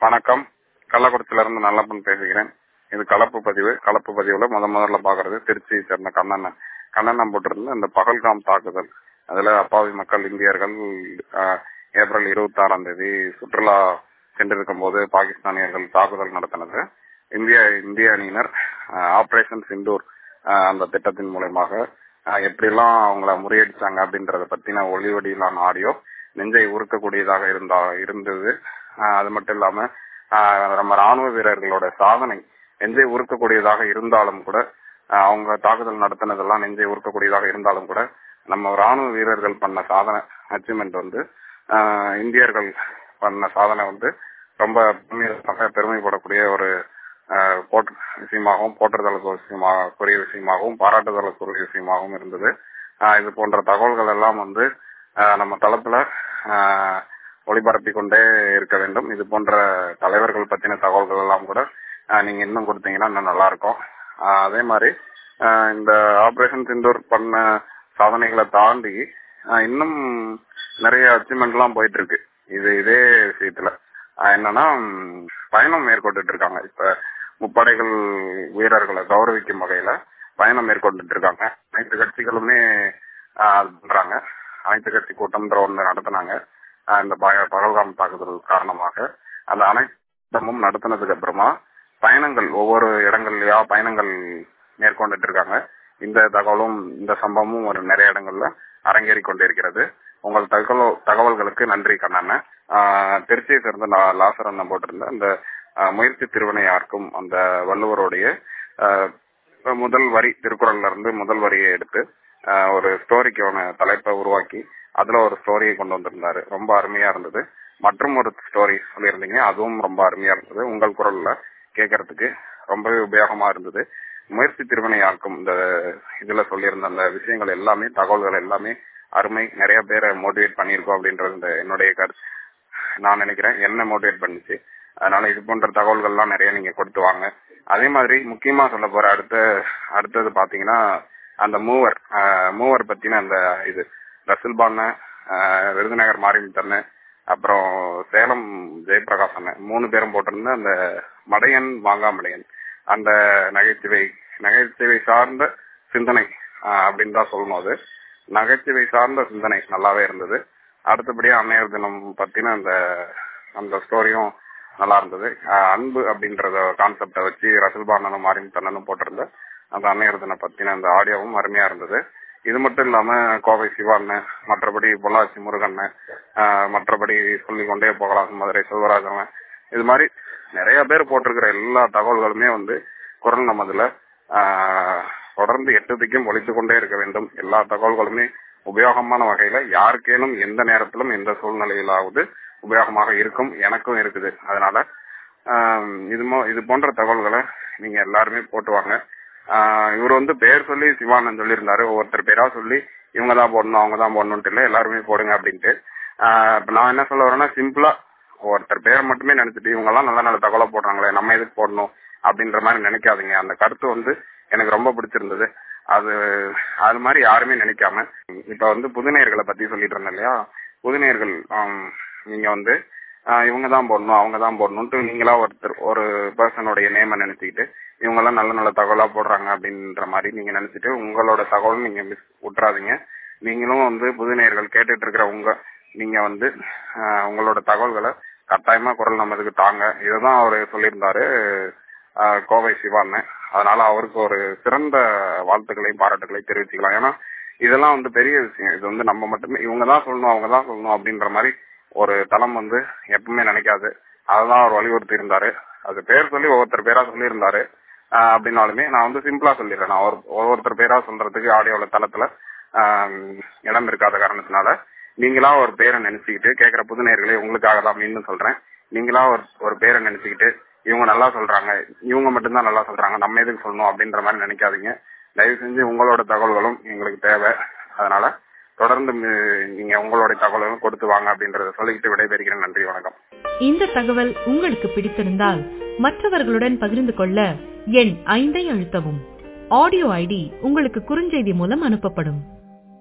வணக்கம் கள்ளக்குறிச்சியில இருந்து நல்லப்பன் பேசுகிறேன் இது கலப்பு பதிவு கலப்பு பதிவுல முத முதல்ல பாக்குறது திருச்சியை சேர்ந்த கண்ணன் கண்ணன் போட்டிருந்த இந்த பகல்காம் தாக்குதல் அதுல அப்பாவி மக்கள் இந்தியர்கள் ஆஹ், ஏப்ரல் இருபத்தி ஆறாம் தேதி சுற்றுலா சென்றிருக்கும் போது பாகிஸ்தானியர்கள் தாக்குதல் நடத்தினது இந்திய இந்திய அணியினர் ஆஹ், ஆபரேஷன் சிந்தூர் ஆஹ், அந்த திட்டத்தின் மூலயமாக ஆஹ், எப்படியெல்லாம் அவங்கள முறியடிச்சாங்க அப்படின்றத பத்தின ஒளிவடியிலான ஆடியோ நெஞ்சை உருக்கக்கூடியதாக இருந்தா இருந்தது ஆஹ், அது மட்டும் இல்லாம ஆஹ், நம்ம ராணுவ வீரர்களோட சாதனை நெஞ்சை உருக்கக்கூடியதாக இருந்தாலும் கூட ஆஹ், அவங்க தாக்குதல் நடத்தினதெல்லாம் நெஞ்சை உருக்கக்கூடியதாக இருந்தாலும் கூட நம்ம ராணுவ வீரர்கள் பண்ண சாதனை அச்சீவ்மெண்ட் வந்து ஆஹ், இந்தியர்கள் பண்ண சாதனை வந்து ரொம்ப பெருமை- பெருமைப்படக்கூடிய ஒரு ஆஹ், போற்று விஷயமாகவும் போற்றுதலுக்கு ஒரு விஷயமாக கூறிய விஷயமாகவும் பாராட்டுதலுக்கு ஒரு விஷயமாகவும் இருந்தது ஆஹ், இது போன்ற தகவல்கள் எல்லாம் வந்து ஆஹ், நம்ம தளத்துல ஆஹ், ஒளிபரப்பிக் கொண்டே இருக்க வேண்டும் இது போன்ற தலைவர்கள் பத்தின தகவல்கள் எல்லாம் கூட ஆஹ், நீங்க இன்னும் கொடுத்தீங்கன்னா இன்னும் நல்லா இருக்கும் ஆஹ், அதே மாதிரி ஆஹ், இந்த ஆபரேஷன் சிந்தூர் பண்ண சாதனைகளை தாண்டி ஆஹ், இன்னும் நிறைய அச்சீவ்மெண்ட் எல்லாம் போயிட்டு இருக்கு இது இதே விஷயத்துல ஆஹ், என்னன்னா ம், பயணம் மேற்கொண்டுட்டு இருக்காங்க இப்ப முப்படைகள் வீரர்களை கௌரவிக்கும் வகையில பயணம் மேற்கொண்டுட்டு இருக்காங்க அனைத்து கட்சிகளுமே ஆஹ், அது பண்றாங்க அனைத்து கட்சி கூட்டம்ன்ற ஒன்று நடத்தினாங்க ஆஹ், இந்த பய- பகல்காம் தாக்குதல் காரணமாக அந்த அனைத்தமும் நடத்தினதுக்கு அப்புறமா பயணங்கள் ஒவ்வொரு இடங்கள்லயா பயணங்கள் மேற்கொண்டுட்டு இருக்காங்க இந்த தகவலும் இந்த சம்பவமும் ஒரு நிறைய இடங்கள்ல அரங்கேறி கொண்டிருக்கிறது உங்கள் தகவல் தகவல்களுக்கு நன்றி கண்ணண்ண திருச்சியை சேர்ந்த லா- லாசர் அண்ணன் போட்டிருந்த அந்த ஆஹ், முயற்சி திருவினையார்க்கும் அந்த வள்ளுவருடைய ஆஹ், முதல் வரி திருக்குறள்ல இருந்து முதல் வரியை எடுத்து ஆஹ், ஒரு ஸ்டோரிக்கான தலைப்பை உருவாக்கி அதுல ஒரு ஸ்டோரியை கொண்டு வந்திருந்தாரு ரொம்ப அருமையா இருந்தது மற்றும் ஒரு ஸ்டோரி சொல்லியிருந்தீங்க அதுவும் ரொம்ப அருமையா இருந்தது உங்கள் குரல்ல கேட்கறதுக்கு ரொம்பவே உபயோகமா இருந்தது முயற்சி திருவினையாக்கும் இந்த இதுல சொல்லியிருந்த அந்த விஷயங்கள் எல்லாமே தகவல்கள் எல்லாமே அருமை நிறைய பேரை மோட்டிவேட் பண்ணியிருக்கோம் அப்படின்றது இந்த என்னுடைய கருத்து நான் நினைக்கிறேன் என்ன மோட்டிவேட் பண்ணுச்சு அதனால இது போன்ற தகவல்கள்லாம் நிறைய நீங்க கொடுத்து வாங்க அதே மாதிரி முக்கியமா சொல்ல போற அடுத்த அடுத்தது பாத்தீங்கன்னா அந்த மூவர் ஆஹ், மூவர் பத்தின அந்த இது ரசில் பாண்ண விருதுநகர் மாரிமுத்தண்ண அப்புறம் சேலம் ஜெயபிரகாஷ் அண்ணன் மூணு பேரும் போட்டிருந்த அந்த மடையன் வாங்காமடையன் அந்த நகைச்சுவை நகைச்சுவை சார்ந்த சிந்தனை ஆஹ், அப்படின்னு தான் சொல்லணும் அது நகைச்சுவை சார்ந்த சிந்தனை நல்லாவே இருந்தது அடுத்தபடியா அன்னையர் தினம் பத்தின அந்த அந்த ஸ்டோரியும் நல்லா இருந்தது ஆஹ் அன்பு அப்படின்றத கான்செப்டை வச்சு ரசல்பானனும் மாரின் தன்னனும் போட்டிருந்த அந்த அன்னையர் தினம் பத்தின அந்த ஆடியோவும் அருமையா இருந்தது இது மட்டும் இல்லாம கோவை சிவாண்ணன் மற்றபடி பொள்ளாச்சி முருகண்ணன் ஆஹ் மற்றபடி சொல்லிக் கொண்டே போகலாம் மதுரை செல்வராஜன் இது மாதிரி நிறைய பேர் போட்டிருக்கிற எல்லா தகவல்களுமே வந்து குரல் நமதுல ஆஹ் தொடர்ந்து எட்டு திக்கும் ஒழித்து கொண்டே இருக்க வேண்டும் எல்லா தகவல்களுமே உபயோகமான வகையில யாருக்கேனும் எந்த நேரத்திலும் எந்த சூழ்நிலையிலாவது உபயோகமாக இருக்கும் எனக்கும் இருக்குது அதனால ஆஹ் இது மோ- இது போன்ற தகவல்களை நீங்க எல்லாருமே போட்டுவாங்க ஆஹ் இவர் வந்து பேர் சொல்லி சிவானந்த் சொல்லியிருந்தாரு ஒவ்வொருத்தர் பேரா சொல்லி இவங்க தான் போடணும் அவங்க தான் போடணும்ட்டு இல்ல எல்லாருமே போடுங்க அப்படின்ட்டு ஆஹ் இப்ப நான் என்ன சொல்ல வரேன்னா சிம்பிளா ஒருத்தர் பேரை மட்டுமே நினைச்சிட்டு இவங்க எல்லாம் நல்ல நல்ல தகவலா போடுறாங்களே நம்ம எதுக்கு போடணும் அப்படின்ற மாதிரி நினைக்காதீங்க அந்த கருத்து வந்து எனக்கு ரொம்ப பிடிச்சிருந்தது அது அது மாதிரி யாருமே நினைக்காம இப்ப வந்து புதுநேயர்களை பத்தி சொல்லிட்டு இருந்தேன் இல்லையா புதுநேயர்கள் ஆம், நீங்க வந்து ஆஹ் இவங்க தான் போடணும் அவங்க தான் போடணும்ட்டு நீங்களா ஒருத்தர் ஒரு பர்சனுடைய நேம நினைச்சுக்கிட்டு இவங்க எல்லாம் நல்ல நல்ல தகவலா போடுறாங்க அப்படின்ற மாதிரி நீங்க நினைச்சிட்டு உங்களோட தகவலும் நீங்க மிஸ் விட்டுறாதீங்க நீங்களும் வந்து புதுநேயர்கள் கேட்டுட்டு இருக்கிற உங்க நீங்க வந்து ஆஹ் உங்களோட தகவல்களை கட்டாயமா குரல் நமதுக்கு தாங்க இதுதான் அவரு சொல்லியிருந்தாரு ஆஹ் கோவை சிவான்னு அதனால அவருக்கு ஒரு சிறந்த வாழ்த்துக்களையும் பாராட்டுகளையும் தெரிவிச்சுக்கலாம் ஏன்னா இதெல்லாம் வந்து பெரிய விஷயம் இது வந்து நம்ம மட்டுமே இவங்க தான் சொல்லணும் அவங்க தான் சொல்லணும் அப்படின்ற மாதிரி ஒரு தளம் வந்து எப்பவுமே நினைக்காது அததான் அவர் வலியுறுத்தி இருந்தாரு அது பேர் சொல்லி ஒவ்வொருத்தர் பேரா சொல்லியிருந்தாரு ஆஹ் அப்படின்னாலுமே நான் வந்து சிம்பிளா சொல்லிடுறேன் நான் ஒரு ஒவ்வொருத்தர் பேரா சொல்றதுக்கு ஆடியோல தளத்துல ஆஹ் இடம் இருக்காத காரணத்தினால நீங்களா ஒரு பேரை நினைச்சுக்கிட்டு கேட்கிற புது நேயர்களே உங்களுக்காக தான் மீண்டும் சொல்றேன் நீங்களா ஒரு ஒரு பேரை நினைச்சுக்கிட்டு இவங்க நல்லா சொல்றாங்க இவங்க மட்டும்தான் நல்லா சொல்றாங்க நம்ம எதுக்கு சொல்லணும் அப்படின்ற மாதிரி நினைக்காதீங்க தயவு செஞ்சு உங்களோட தகவல்களும் எங்களுக்கு தேவை அதனால தொடர்ந்து மி- நீங்க உங்களுடைய தகவல்களும் கொடுத்து வாங்க அப்படின்றத சொல்லிக்கிட்டு விடைபெறுகிறேன் நன்றி வணக்கம் இந்த தகவல் உங்களுக்கு பிடித்திருந்தால் மற்றவர்களுடன் பகிர்ந்து கொள்ள எண் ஐந்தை அழுத்தவும் ஆடியோ ஐடி உங்களுக்கு குறுஞ்செய்தி மூலம் அனுப்பப்படும்